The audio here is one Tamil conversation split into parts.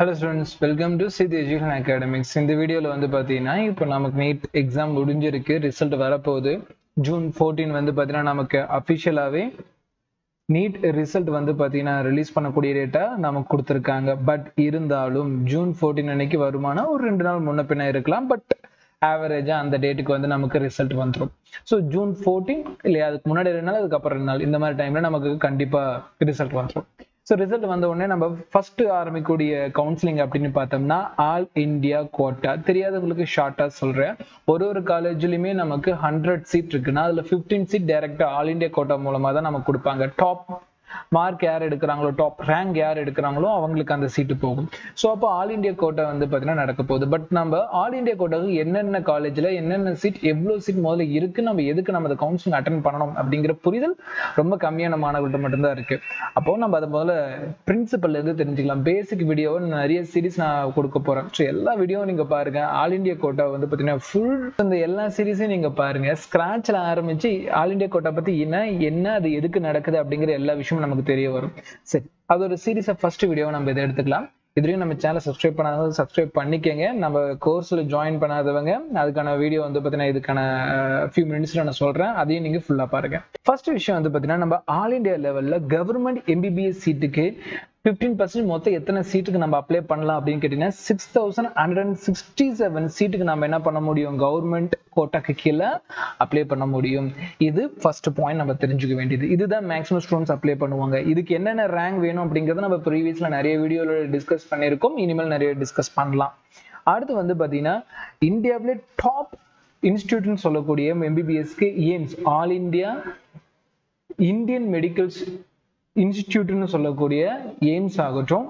ஹலோ ஸ்டூடெண்ட்ஸ் வெல்கம் டு சிதி எஜுகேஷன் அகாடமிக்ஸ் இந்த வீடியோவில் வந்து பார்த்தீங்கன்னா இப்போ நமக்கு நீட் எக்ஸாம் முடிஞ்சிருக்கு ரிசல்ட் வரப்போகுது ஜூன் ஃபோர்டீன் வந்து பார்த்தீங்கன்னா நமக்கு அஃபிஷியலாகவே நீட் ரிசல்ட் வந்து பார்த்தீங்கன்னா ரிலீஸ் பண்ணக்கூடிய டேட்டாக நமக்கு கொடுத்துருக்காங்க பட் இருந்தாலும் ஜூன் ஃபோர்டீன் அன்னைக்கு வருமானா ஒரு ரெண்டு நாள் முன்ன பின்ன இருக்கலாம் பட் ஆவரேஜாக அந்த டேட்டுக்கு வந்து நமக்கு ரிசல்ட் வந்துடும் ஸோ ஜூன் ஃபோர்டீன் இல்லையா அதுக்கு முன்னாடி ரெண்டு நாள் அதுக்கப்புறம் ரெண்டு நாள் இந்த மாதிரி டைமில் நமக்கு கண்டிப்பாக ரிசல்ட் வந்துடும் ஸோ ரிசல்ட் வந்த உடனே நம்ம ஃபர்ஸ்ட் ஆரம்பிக்கக்கூடிய கவுன்சிலிங் அப்படின்னு பார்த்தோம்னா ஆல் இந்தியா கோட்டா தெரியாதவங்களுக்கு ஷார்ட்டா சொல்றேன் ஒரு ஒரு காலேஜ்லயுமே நமக்கு ஹண்ட்ரட் சீட் இருக்குன்னா அதுல ஃபிஃப்டீன் சீட் டைரக்டா ஆல் இந்தியா கோட்டா மூலமா தான் நமக்கு கொடுப்பாங்க டாப் மார்க் யார் எடுக்கிறாங்களோ டாப் ரேங்க் யார் எடுக்கிறாங்களோ அவங்களுக்கு அந்த சீட்டு போகும் ஸோ அப்போ ஆல் இந்தியா கோட்டா வந்து பார்த்தீங்கன்னா நடக்க போகுது பட் நம்ம ஆல் இந்தியா கோட்டாவுக்கு என்னென்ன காலேஜில் என்னென்ன சீட் எவ்வளோ சீட் முதல்ல இருக்கு நம்ம எதுக்கு நம்ம அந்த கவுன்சிலிங் அட்டன் பண்ணணும் அப்படிங்கிற புரிதல் ரொம்ப கம்மியான மாணவர்கள்ட்ட மட்டும்தான் இருக்கு அப்போ நம்ம அதை முதல்ல பிரின்சிபல்ல இருந்து தெரிஞ்சுக்கலாம் பேசிக் வீடியோவை நிறைய சீரிஸ் நான் கொடுக்க போறேன் ஸோ எல்லா வீடியோவும் நீங்க பாருங்க ஆல் இந்தியா கோட்டா வந்து பார்த்தீங்கன்னா ஃபுல் இந்த எல்லா சீரீஸையும் நீங்க பாருங்க ஸ்கிராட்ச்ல ஆரம்பிச்சு ஆல் இந்தியா கோட்டா பத்தி என்ன என்ன அது எதுக்கு நடக்குது அப்படிங்கிற எல்லா விஷயமும் நமக்கு தெரிய வரும் சரி அது ஒரு சீரீஸை ஃபர்ஸ்ட் வீடியோவை நம்ம இதை எடுத்துக்கலாம் இதுலயும் நம்ம சேனல் சப்ஸ்கிரைப் பண்ணாதவங்க சப்ஸ்கிரைப் பண்ணிக்கங்க நம்ம கோர்ஸ்ல ஜாயின் பண்ணாதவங்க அதுக்கான வீடியோ வந்து பார்த்தீங்கன்னா இதுக்கான ஃபியூ மினிட்ஸ்ல நான் சொல்றேன் அதையும் நீங்க ஃபுல்லா பாருங்க ஃபர்ஸ்ட் விஷயம் வந்து பார்த்தீங்கன்னா நம்ம ஆல் இந்தியா லெவல்ல கவர்மெண்ட் எம்பிபிஎஸ் சீட்டுக்கு ஃபிஃப்டீன் பர்சன்ட் மொத்தம் எத்தனை சீட்டுக்கு நம்ம அப்ளை பண்ணலாம் அப்படின்னு கேட்டீங்கன்னா six thousand hundred and sixty seven சீட்டுக்கு நம்ம என்ன பண்ண முடியும் கவர்மெண்ட் கோட்டாக்கு கீழே அப்ளை பண்ண முடியும் இது ஃபர்ஸ்ட் பாயிண்ட் நம்ம தெரிஞ்சுக்க வேண்டியது இதுதான் மேக்ஸிமம் ஸ்டூடெண்ட்ஸ் அப்ளை பண்ணுவாங்க இதுக்கு என்னென்ன ரேங்க் வேணும் அப்படிங்கிறத நம்ம ப்ரீவியஸ்ல நிறைய வீடியோவில் டிஸ்கஸ் பண்ணியிருக்கோம் இனிமேல் நிறைய டிஸ்கஸ் பண்ணலாம் அடுத்து வந்து பார்த்தீங்கன்னா இந்தியாவிலே டாப் இன்ஸ்டியூட்னு சொல்லக்கூடிய எம்பிபிஎஸ்க்கு AIIMS all India Indian medical இன்ஸ்டிடியூட்னு சொல்லக்கூடிய எய்ம்ஸ் ஆகட்டும்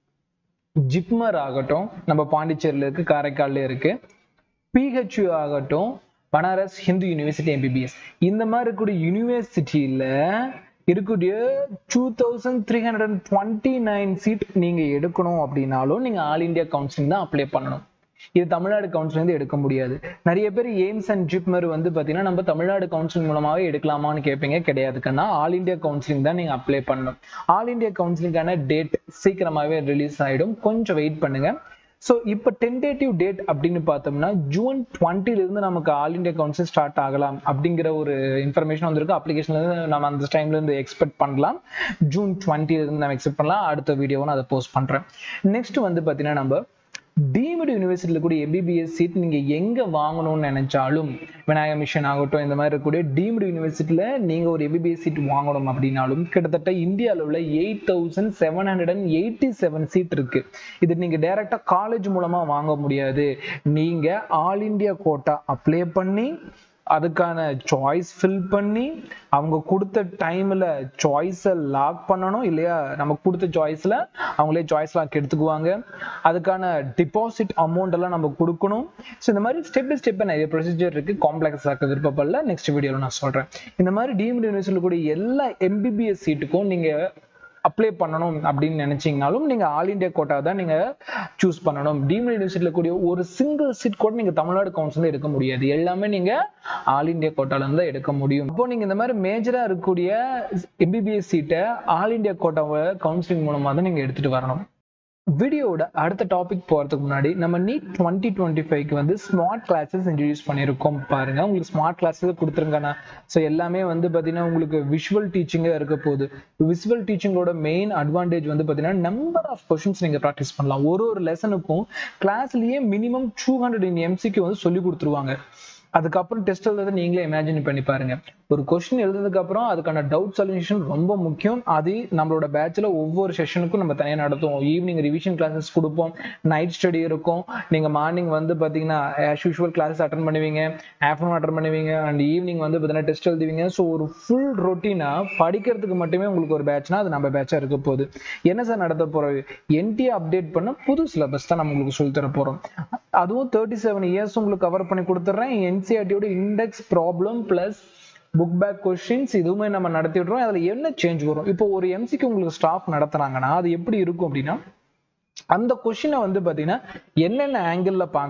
ஜிப்மர் ஆகட்டும் நம்ம பாண்டிச்சேரியில் இருக்கு காரைக்கால்ல இருக்கு பிஹெச்யூ ஆகட்டும் பனாரஸ் ஹிந்து யூனிவர்சிட்டி எம்பிபிஎஸ் இந்த மாதிரி இருக்கக்கூடிய யூனிவர்சிட்டியில இருக்கக்கூடிய two thousand three hundred and twenty nine seat நீங்க எடுக்கணும் அப்படின்னாலும் நீங்க ஆல் இந்தியா கவுன்சிலிங் தான் அப்ளை பண்ணணும் இது தமிழ்நாடு கவுன்சிலிங் எடுக்க முடியாது நிறைய பேர் எய்ம்ஸ் அண்ட் ஜிப்மர் வந்து பாத்தீங்கன்னா நம்ம தமிழ்நாடு கவுன்சிலிங் மூலமாவே எடுக்கலாமான்னு கேட்பீங்க கிடையாதுக்கன்னா ஆல் இந்தியா கவுன்சிலிங் தான் நீங்க அப்ளை பண்ணணும் ஆல் இந்தியா கவுன்சிலிங்கான டேட் சீக்கிரமாவே ரிலீஸ் ஆயிடும் கொஞ்சம் வெயிட் பண்ணுங்க ஸோ இப்போ டென்டேட்டிவ் டேட் அப்படின்னு பார்த்தோம்னா ஜூன் டுவெண்ட்டில இருந்து நமக்கு ஆல் இந்தியா கவுன்சில் ஸ்டார்ட் ஆகலாம் அப்படிங்கிற ஒரு இன்ஃபர்மேஷன் வந்திருக்கு அப்ளிகேஷன்ல இருந்து நம்ம அந்த டைம்ல இருந்து எக்ஸ்பெக்ட் பண்ணலாம் ஜூன் டுவெண்ட்டில இருந்து நம்ம எக்ஸ்பெக்ட் பண்ணலாம் அடுத்த வீடியோவை நான் அதை போஸ்ட் பண்றேன் நெக்ஸ்ட் வந்து பார்த்தீங்கன்னா நம்ம டீம்டு யூனிவர்சிட்டியில் கூடிய எம்பிபிஎஸ் சீட் நீங்க எங்க வாங்கணும்னு நினைச்சாலும் விநாயக மிஷன் ஆகட்டும் இந்த மாதிரி இருக்கக்கூடிய டீம்டு யூனிவர்சிட்டியில நீங்க ஒரு எம்பிபிஎஸ் சீட் வாங்கணும் அப்படின்னாலும் கிட்டத்தட்ட இந்தியாவில் உள்ள eight thousand seven hundred and eighty seven seat இருக்கு இது நீங்க டைரக்டா காலேஜ் மூலமா வாங்க முடியாது நீங்க ஆல் இந்தியா கோட்டா அப்ளை பண்ணி அதுக்கான சாய்ஸ் ஃபில் பண்ணி அவங்க கொடுத்த டைம்ல சாய்ஸை லாக் பண்ணணும் இல்லையா நம்ம கொடுத்த சாய்ஸ்ல அவங்களே சாய்ஸ் லாக் எடுத்துக்குவாங்க அதுக்கான டிபாசிட் அமௌண்ட் எல்லாம் நம்ம கொடுக்கணும் ஸோ இந்த மாதிரி ஸ்டெப் பை ஸ்டெப் நிறைய ப்ரொசீஜர் இருக்கு காம்ப்ளெக்ஸ் ஆக்க விருப்பப்படல நெக்ஸ்ட் வீடியோவில் நான் சொல்றேன் இந்த மாதிரி டீம்டு யூனிவர்சிட்டியில் கூடிய எல்லா எம்பிபிஎஸ் சீட்டுக்கும் நீங்க அப்ளை பண்ணணும் அப்படின்னு நினைச்சீங்கனாலும் நீங்க ஆல் இந்தியா கோட்டா தான் நீங்க சூஸ் பண்ணணும் டீம்டு யூனிவர்சிட்டியில கூடிய ஒரு சிங்கிள் சீட் கூட நீங்க தமிழ்நாடு கவுன்சில் எடுக்க முடியாது எல்லாமே நீங்க ஆல் இந்தியா கோட்டால இருந்து எடுக்க முடியும் இப்போ நீங்க இந்த மாதிரி மேஜரா இருக்கக்கூடிய எம்பிபிஎஸ் சீட்டை ஆல் இந்தியா கோட்டாவை கவுன்சிலிங் மூலமா தான் நீங்க எடுத்துட்டு வரணும் வீடியோட அடுத்த டாபிக் போறதுக்கு முன்னாடி நம்ம நீட் டுவெண்ட்டி டுவெண்ட்டி ஃபைவ்க்கு வந்து ஸ்மார்ட் கிளாஸஸ் இன்ட்ரடியூஸ் பண்ணியிருக்கோம் பாருங்க உங்களுக்கு ஸ்மார்ட் கிளாஸஸ் கொடுத்துருங்கண்ணா ஸோ எல்லாமே வந்து பார்த்தீங்கன்னா உங்களுக்கு விஷுவல் டீச்சிங்காக இருக்க போகுது விஷுவல் டீச்சிங்கோட மெயின் அட்வான்டேஜ் வந்து பார்த்தீங்கன்னா நம்பர் ஆஃப் கொஷின்ஸ் நீங்கள் ப்ராக்டிஸ் பண்ணலாம் ஒரு ஒரு லெசனுக்கும் கிளாஸ்லயே மினிமம் டூ ஹண்ட்ரட் இன் எம்சிக்கு வந்து சொல்லி கொடுத்துருவாங்க அதுக்கப்புறம் டெஸ்ட் எழுதுறதை நீங்களே இமேஜின் பண்ணி பாருங்க ஒரு கொஸ்டின் எழுதுனதுக்கு அப்புறம் அதுக்கான டவுட் சொல்யூஷன் ரொம்ப முக்கியம் அது நம்மளோட பேட்ச்ல ஒவ்வொரு செஷனுக்கும் நம்ம தனியாக நடத்துவோம் ஈவினிங் ரிவிஷன் கிளாஸஸ் கொடுப்போம் நைட் ஸ்டடி இருக்கும் நீங்க மார்னிங் வந்து பாத்தீங்கன்னா ஆஸ் யூஷுவல் கிளாஸஸ் அட்டன் பண்ணுவீங்க ஆஃப்டர்நூன் அட்டன் பண்ணுவீங்க அண்ட் ஈவினிங் வந்து பார்த்தீங்கன்னா டெஸ்ட் எழுதுவீங்க ஸோ ஒரு ஃபுல் ரொட்டீனா படிக்கிறதுக்கு மட்டுமே உங்களுக்கு ஒரு பேட்ச்னா அது நம்ம பேட்சா இருக்க போகுது என்ன சார் நடத்த போறது என்டி அப்டேட் பண்ண புது சிலபஸ் தான் நம்ம உங்களுக்கு சொல்லி தர போறோம் அதுவும் தேர்ட்டி செவன் இயர்ஸ் உங்களுக்கு கவர் பண்ணி கொடுத்துட்றேன் என்சிஆர்டியோட index problem plus book back questions இதுவுமே நம்ம நடத்தி விடுறோம் அதுல என்ன சேஞ்ச் வரும் இப்போ ஒரு எம்சிக்கு உங்களுக்கு ஸ்டாஃப் நடத்துறாங்கன்னா அது எப்படி இருக்கும் அப்படின்னா அந்த கொஷினை வந்து பாத்தீங்கன்னா என்னென்ன ஆங்கிள் பார்க்கலாம்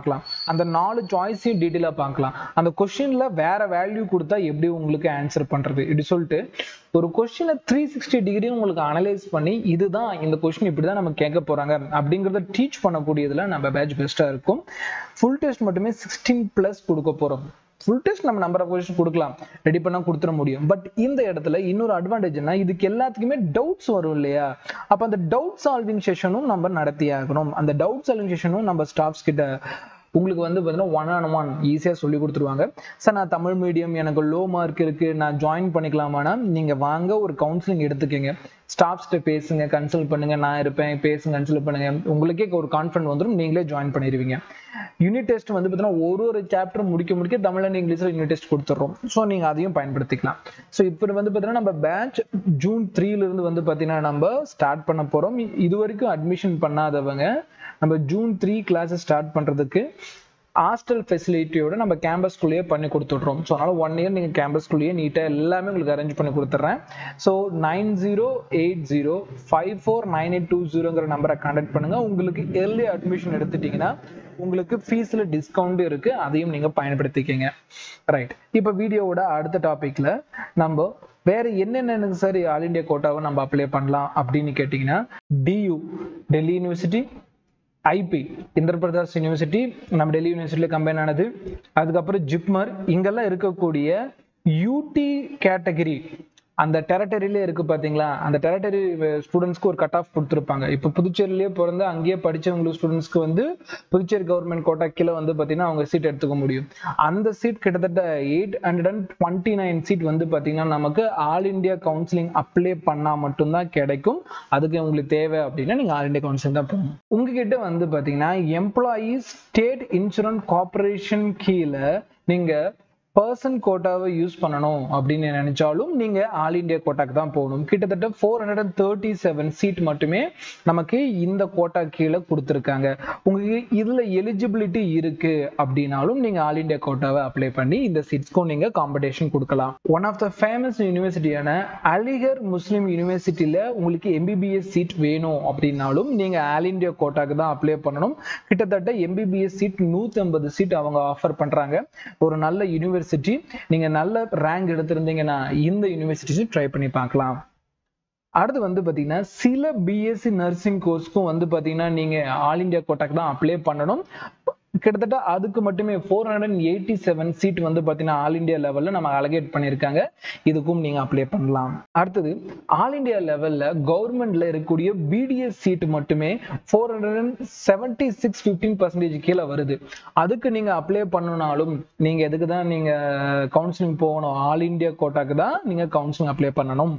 அந்த நாலு சாய்ஸையும் டீட்டெயிலாக பார்க்கலாம் அந்த கொஸ்டின்ல வேற வேல்யூ கொடுத்தா எப்படி உங்களுக்கு ஆன்சர் பண்றது இப்படி சொல்லிட்டு ஒரு கொஸ்டினை த்ரீ சிக்ஸ்டி டிகிரி உங்களுக்கு அனலைஸ் பண்ணி இதுதான் இந்த கொஸ்டின் இப்படி தான் நம்ம கேட்க போறாங்க அப்படிங்கிறத டீச் பண்ணக்கூடியதுல நம்ம பேட்ச் பெஸ்டா இருக்கும் ஃபுல் டெஸ்ட் மட்டுமே சிக்ஸ்டீன் பிளஸ் கொடுக்க போறோம் ஃபுல் டெஸ்ட் நம்ம நம்பர் ஆஃப் கொஸ்டின் கொடுக்கலாம் ரெடி பண்ணா கொடுத்துட முடியும் பட் இந்த இடத்துல இன்னொரு அட்வான்டேஜ் என்ன இதுக்கு எல்லாத்துக்குமே டவுட்ஸ் வரும் இல்லையா அப்ப அந்த டவுட் சால்விங் செஷனும் நம்ம நடத்தி ஆகணும் அந்த டவுட் சால்விங் செஷனும் நம்ம ஸ்டாஃப்ஸ் கிட்ட உங்களுக்கு வந்து பார்த்தீங்கன்னா ஒன் ஆன் ஒன் ஈஸியாக சொல்லி கொடுத்துருவாங்க சார் நான் தமிழ் மீடியம் எனக்கு லோ மார்க் இருக்கு நான் ஜாயின் பண்ணிக்கலாமானா நீங்க வாங்க ஒரு கவுன்சிலிங் எடுத்துக்கங்க ஸ்டாஃப்ஸ்கிட்ட பேசுங்க கன்சல்ட் பண்ணுங்க நான் இருப்பேன் பேசுங்க கன்சல்ட் பண்ணுங்க உங்களுக்கே ஒரு கான்ஃபிடன்ட் வந்துடும் நீங்களே ஜாயின் பண்ணிடுவீங்க யூனிட் டெஸ்ட் வந்து பார்த்தீங்கன்னா ஒரு ஒரு சாப்டர் முடிக்க முடிக்க தமிழ் அண்ட் இங்கிலீஷ்ல யூனிட் டெஸ்ட் கொடுத்துட்றோம் ஸோ நீங்க அதையும் பயன்படுத்திக்கலாம் ஸோ இப்போ வந்து பார்த்தீங்கன்னா நம்ம பேட்ச் ஜூன் த்ரீல இருந்து வந்து பார்த்தீங்கன்னா நம்ம ஸ்டார்ட் பண்ண போறோம் இது வரைக்கும் அட்மிஷன் பண்ணாதவங்க நம்ம ஜூன் த்ரீ கிளாஸஸ் ஸ்டார்ட் பண்றதுக்கு ஹாஸ்டல் ஃபெசிலிட்டியோட நம்ம கேம்பஸ்குள்ளேயே பண்ணி கொடுத்துட்றோம் ஸோ அதனால ஒன் இயர் நீங்கள் கேம்பஸ்குள்ளேயே நீட்டாக எல்லாமே உங்களுக்கு அரேஞ்ச் பண்ணி கொடுத்துட்றேன் so nine zero eight zero five four nine eight two ஜீரோங்கிற நம்பரை கான்டாக்ட் பண்ணுங்க உங்களுக்கு ஏர்லி அட்மிஷன் எடுத்துட்டீங்கன்னா உங்களுக்கு ஃபீஸ்ல டிஸ்கவுண்ட் இருக்கு அதையும் நீங்க பயன்படுத்திக்கங்க ரைட் இப்போ வீடியோவோட அடுத்த டாபிக்ல நம்ம வேற என்னென்ன சார் ஆல் இண்டியா கோட்டாவை நம்ம அப்ளை பண்ணலாம் அப்படின்னு கேட்டீங்கன்னா DU Delhi university IP Indraprastha university நம்ம டெல்லி யூனிவர்சிட்டியில கம்பைன் ஆனது அதுக்கப்புறம் ஜிப்மர் இங்கெல்லாம் இருக்கக்கூடிய யூடி கேட்டகரி அந்த டெரட்டரியிலே இருக்கு பாத்தீங்களா அந்த டெரட்டரி ஸ்டூடெண்ட்ஸ்க்கு ஒரு கட் ஆஃப் கொடுத்துருப்பாங்க இப்போ புதுச்சேரியிலேயே பிறந்து அங்கேயே படிச்சவங்களுக்கு ஸ்டூடெண்ட்ஸ்க்கு வந்து புதுச்சேரி கவர்மெண்ட் கோட்டா கீழே வந்து பாத்தீங்கன்னா அவங்க சீட் எடுத்துக்க முடியும் அந்த சீட் கிட்டத்தட்ட eight hundred and twenty nine seat வந்து பாத்தீங்கன்னா நமக்கு ஆல் இண்டியா கவுன்சிலிங் அப்ளை பண்ணா மட்டும்தான் கிடைக்கும் அதுக்கு உங்களுக்கு தேவை அப்படின்னா நீங்க ஆல் இண்டியா கவுன்சிலிங் தான் போகணும் உங்ககிட்ட வந்து பாத்தீங்கன்னா எம்ப்ளாயீஸ் ஸ்டேட் இன்சூரன்ஸ் கார்பரேஷன் கீழே நீங்க பர்சன் கோட்டாவை யூஸ் பண்ணணும் அப்படின்னு நினைச்சாலும் நீங்க ஆல் இண்டியா கோட்டாக்கு தான் போகணும் கிட்டத்தட்ட four hundred and thirty seven seat மட்டுமே நமக்கு இந்த கோட்டா கீழே கொடுத்துருக்காங்க உங்களுக்கு இதுல எலிஜிபிலிட்டி இருக்கு அப்படின்னாலும் நீங்க ஆல் இண்டியா கோட்டாவை அப்ளை பண்ணி இந்த சீட்ஸ்க்கும் நீங்க காம்படிஷன் கொடுக்கலாம் ஒன் ஆஃப் த ஃபேமஸ் யூனிவர்சிட்டியான அலிகர் முஸ்லிம் யூனிவர்சிட்டியில உங்களுக்கு எம்பிபிஎஸ் சீட் வேணும் அப்படின்னாலும் நீங்க ஆல் இண்டியா கோட்டாக்கு தான் அப்ளை பண்ணணும் கிட்டத்தட்ட எம்பிபிஎஸ் சீட் நூத்தி ஐம்பது சீட் அவங்க ஆஃபர் பண்றாங்க ஒரு நல்ல யூனிவர்சிட்டி யூனிவர்சிட்டி நீங்க நல்ல ரேங்க் எடுத்திருந்தீங்கன்னா இந்த யூனிவர்சிட்டி ட்ரை பண்ணி பார்க்கலாம் அடுத்து வந்து பாத்தீங்கன்னா சில பிஎஸ்சி நர்சிங் கோர்ஸ்க்கும் வந்து பாத்தீங்கன்னா நீங்க ஆல் இண்டியா கோட்டாக்கு தான் அப்ளை பண்ணணும் கிட்டத்தட்ட அதுக்கு மட்டுமே four hundred eighty seven seat வந்து பார்த்தீங்கன்னா ஆல் இண்டியா லெவலில் நம்ம அலகேட் பண்ணியிருக்காங்க இதுக்கும் நீங்கள் அப்ளை பண்ணலாம் அடுத்தது ஆல் இண்டியா லெவலில் கவர்மெண்ட்ல இருக்கக்கூடிய பிடிஎஸ் சீட் மட்டுமே four hundred and seventy six fifteen percentage கீழே வருது அதுக்கு நீங்கள் அப்ளை பண்ணணும்னாலும் நீங்கள் எதுக்கு தான் நீங்கள் கவுன்சிலிங் போகணும் ஆல் இண்டியா கோட்டாக்கு தான் நீங்கள் கவுன்சிலிங் அப்ளை பண்ணணும்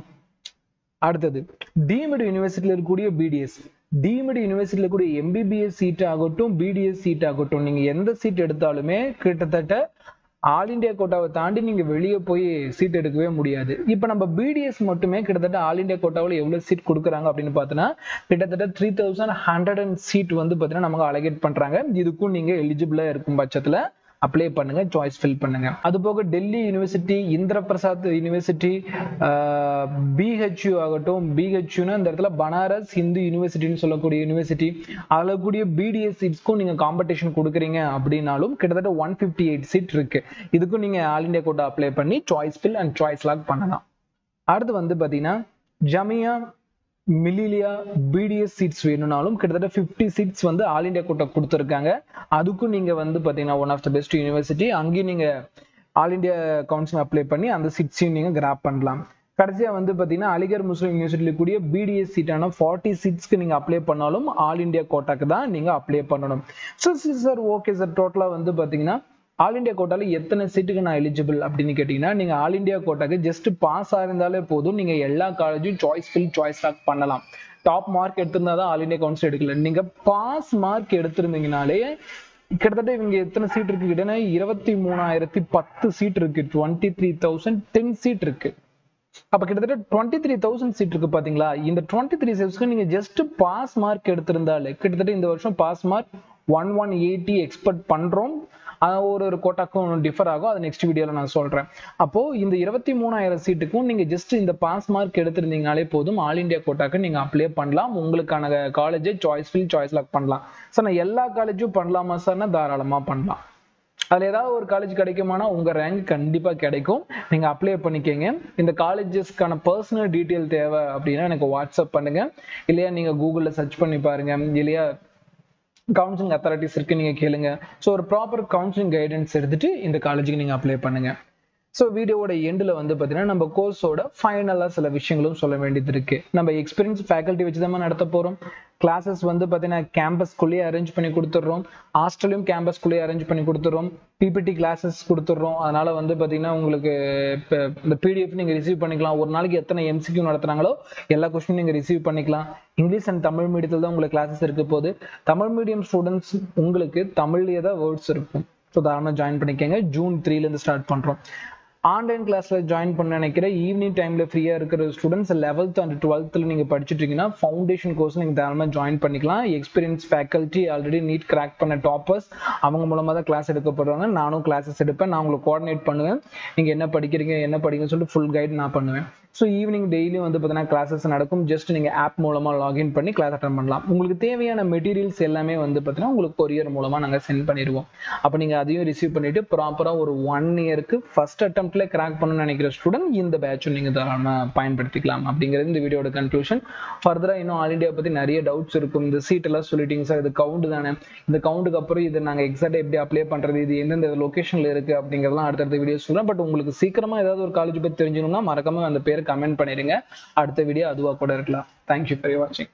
அடுத்தது டீம்டு யூனிவர்சிட்டியில் இருக்கக்கூடிய பிடிஎஸ் டீம்டு யூனிவர்சிட்டியில் கூடிய எம்பிபிஎஸ் சீட் ஆகட்டும் பிடிஎஸ் சீட் ஆகட்டும் நீங்க எந்த சீட் எடுத்தாலுமே கிட்டத்தட்ட ஆல் இண்டியா கோட்டாவை தாண்டி நீங்க வெளியே போய் சீட் எடுக்கவே முடியாது இப்போ நம்ம பிடிஎஸ் மட்டுமே கிட்டத்தட்ட ஆல் இண்டியா கோட்டாவில் எவ்வளவு சீட் கொடுக்குறாங்க அப்படின்னு பார்த்தோன்னா கிட்டத்தட்ட three thousand hundred and seat வந்து பார்த்தீங்கன்னா நமக்கு அலகேட் பண்றாங்க இதுக்கும் நீங்க எலிஜிபிளா இருக்கும் பட்சத்துல அப்ளை பண்ணுங்க சாய்ஸ் ஃபில் பண்ணுங்க அது போக Delhi university Indraprastha university BHU ஆகட்டும் பிஹெச்யூனா இந்த இடத்துல பனாரஸ் ஹிந்து யூனிவர்சிட்டின்னு சொல்லக்கூடிய யூனிவர்சிட்டி அதில் கூடிய பிடிஎஸ் சீட்ஸ்க்கும் நீங்க காம்படிஷன் கொடுக்குறீங்க அப்படின்னாலும் கிட்டத்தட்ட ஒன் ஃபிஃப்டி எயிட் சீட் இருக்கு இதுக்கும் நீங்க ஆல் இண்டியா கோட்டா அப்ளை பண்ணி choice fill and choice lock பண்ணலாம் அடுத்து வந்து பாத்தீங்கன்னா ஜமியா மில்லிலியா பிடிஎஸ் சீட்ஸ் வேணும்னாலும் கிட்டத்தட்ட ஃபிஃப்டி சீட்ஸ் வந்து ஆல் இண்டியா கோட்டா கொடுத்துருக்காங்க அதுக்கும் நீங்க வந்து பாத்தீங்கன்னா one of the best university அங்கேயும் நீங்க ஆல் இண்டியா கவுன்சில் அப்ளை பண்ணி அந்த சீட்ஸையும் நீங்க கிராப் பண்ணலாம் கடைசியா வந்து பாத்தீங்கன்னா அலிகர் முஸ்லிம் யூனிவர்சிட்டியில கூடிய பிடிஎஸ் சீட்டான ஃபார்ட்டி சீட்ஸ்க்கு நீங்க அப்ளை பண்ணாலும் ஆல் இண்டியா கோட்டாக்கு தான் நீங்க அப்ளை பண்ணணும் ஸோ சார் ஓகே சார் டோட்டலா வந்து பாத்தீங்கன்னா ஆல் இண்டியா கோட்டால எத்தனை சீட்டுக்கு நான் எலிஜிபிள் அப்படின்னு கேட்டீங்கன்னா நீங்க ஆல் இண்டியா கோட்டாக்கு ஜஸ்ட் பாஸ் ஆயிருந்தாலே போதும் நீங்க எல்லா காலேஜும் சாய்ஸ் ஃபில் சாய்ஸ் லாக் பண்ணலாம் டாப் மார்க் எடுத்திருந்தா தான் ஆல் இண்டியா கவுன்சில் எடுக்கல நீங்க பாஸ் மார்க் எடுத்திருந்தீங்கனாலே கிட்டத்தட்ட இவங்க எத்தனை சீட் இருக்கு கிட்டனா இருபத்தி மூணாயிரத்தி பத்து சீட் இருக்கு twenty three thousand ten seat இருக்கு அப்ப கிட்டத்தட்ட டுவெண்ட்டி த்ரீ தௌசண்ட் சீட் இருக்கு பாத்தீங்களா இந்த டுவெண்ட்டி த்ரீ சீட்ஸ்க்கு நீங்க ஜஸ்ட் பாஸ் மார்க் எடுத்திருந்தாலே கிட்டத்தட்ட இந்த வருஷம் pass mark one one eighty expect பண்றோம் அது ஒரு ஒரு கோட்டாக்கும் டிஃபர் ஆகும் அது நெக்ஸ்ட் வீடியோல நான் சொல்றேன் அப்போ இந்த இருபத்தி மூணாயிரம் சீட்டுக்கும் நீங்க ஜஸ்ட் இந்த பாஸ் மார்க் எடுத்திருந்தீங்கனாலே போதும் ஆல் இந்தியா கோட்டாக்கு நீங்க அப்ளை பண்ணலாம் உங்களுக்கான காலேஜை சாய்ஸ் ஃபில் சாய்ஸ் லாக் பண்ணலாம் சார் நான் எல்லா காலேஜும் பண்ணலாமா சார்னா தாராளமா பண்ணலாம் அதுல ஏதாவது ஒரு காலேஜ் கிடைக்குமானா உங்க ரேங்க் கண்டிப்பா கிடைக்கும் நீங்க அப்ளை பண்ணிக்கங்க இந்த காலேஜஸ்க்கான பர்சனல் டீட்டெயில் தேவை அப்படின்னா எனக்கு வாட்ஸ்அப் பண்ணுங்க இல்லையா நீங்க கூகுள்ல சர்ச் பண்ணி பாருங்க இல்லையா கவுன்சிலிங் அத்தாரிட்டிஸ் இருக்கு நீங்க கேளுங்க ஸோ ஒரு ப்ராப்பர் கவுன்சிலிங் கைடன்ஸ் எடுத்துட்டு இந்த காலேஜுக்கு நீங்க அப்ளை பண்ணுங்க ஸோ வீடியோவோட எண்டில் வந்து பார்த்தீங்கன்னா நம்ம கோர்ஸோட ஃபைனலாக சில விஷயங்களும் சொல்ல வேண்டியது இருக்கு நம்ம எக்ஸ்பீரியன்ஸ் ஃபேக்கல்ட்டி வச்சு தான் நடத்த போகிறோம் கிளாஸஸ் வந்து பார்த்தீங்கன்னா கேம்பஸ்குள்ளேயே அரேஞ்ச் பண்ணி கொடுத்துட்றோம் ஹாஸ்டலையும் கேம்பஸ்குள்ளேயே அரேஞ்ச் பண்ணி கொடுத்துட்றோம் பிபிடி கிளாஸஸ் கொடுத்துட்றோம் அதனால வந்து பார்த்தீங்கன்னா உங்களுக்கு இப்போ இந்த பிடிஎஃப் நீங்கள் ரிசீவ் பண்ணிக்கலாம் ஒரு நாளைக்கு எத்தனை எம்சிக்யூ நடத்துனாங்களோ எல்லா கொஸ்டினும் நீங்கள் ரிசீவ் பண்ணிக்கலாம் இங்கிலீஷ் அண்ட் தமிழ் மீடியத்தில் தான் உங்களுக்கு கிளாஸஸ் இருக்க போது தமிழ் மீடியம் ஸ்டூடெண்ட்ஸ் உங்களுக்கு தமிழ்லேயே தான் வேர்ட்ஸ் இருக்கும் ஸோ தாராளமாக ஜாயின் பண்ணிக்கோங்க ஜூன் த்ரீலேருந்து ஸ்டார்ட் பண்ணுறோம் ஆன்லைன் கிளாஸ்ல ஜாயின் பண்ண நினைக்கிற ஈவினிங் டைம்ல ஃப்ரீயா இருக்கிற ஸ்டூடெண்ட்ஸ் லெவல்த் அண்ட் டுவெல்த்ல நீங்க படிச்சுட்டு இருக்கீங்கன்னா ஃபவுண்டேஷன் கோர்ஸ் நீங்க தாராளமா ஜாயின் பண்ணிக்கலாம் experience faculty already NEET crack பண்ண டாப்பர்ஸ் அவங்க மூலமா தான் கிளாஸ் எடுக்கப்படுறாங்க நானும் கிளாஸஸ் எடுப்பேன் நான் உங்களுக்கு கோஆர்டினேட் பண்ணுவேன் நீங்க என்ன படிக்கிறீங்க என்ன படிக்கணும்னு சொல்லிட்டு ஃபுல் கைட் நான் பண்ணுவேன் ஸோ ஈவினிங் டெய்லியும் வந்து பார்த்தீங்கன்னா கிளாஸஸ் நடக்கும் ஜஸ்ட் நீங்கள் ஆப் மூலமாக லாகின் பண்ணி கிளாஸ் அட்டன் பண்ணலாம் உங்களுக்கு தேவையான மெட்டீரியல்ஸ் எல்லாமே வந்து பார்த்தீங்கன்னா உங்களுக்கு கொரியர் மூலமாக நாங்கள் சென்ட் பண்ணிடுவோம் அப்போ நீங்கள் அதையும் ரிசீவ் பண்ணிட்டு ப்ராப்பராக ஒரு ஒன் இயருக்கு ஃபர்ஸ்ட் அட்டம்ப்ட்ல கிராக் பண்ணணும்னு நினைக்கிற ஸ்டூடெண்ட் இந்த பேட்சும் நீங்கள் தாராளமாக பயன்படுத்திக்கலாம் அப்படிங்கிறது இந்த வீடியோட கன்க்ளூஷன் ஃபர்தராக இன்னும் ஆல் இண்டியா பற்றி நிறைய டவுட்ஸ் இருக்கும் இந்த சீட் எல்லாம் சொல்லிட்டீங்க சார் இது கவுண்ட் தானே இந்த கவுண்ட்டுக்கு அப்புறம் இது நாங்கள் எக்ஸாக்டாக எப்படி அப்ளை பண்ணுறது இது எந்தெந்த லொக்கேஷனில் இருக்குது அப்படிங்கிறதெல்லாம் அடுத்தடுத்த வீடியோ சொல்கிறேன் பட் உங்களுக்கு சீக்கிரமாக ஏதாவது ஒரு காலேஜ் பற்றி தெரிஞ்சுக்கணும்னா மறக்காம அந்த பேர் கமெண்ட் பண்ணிடுங்க அடுத்த வீடியோ அதுவாக கூட இருக்கலாம் தேங்க்யூ ஃபார் வாட்சிங்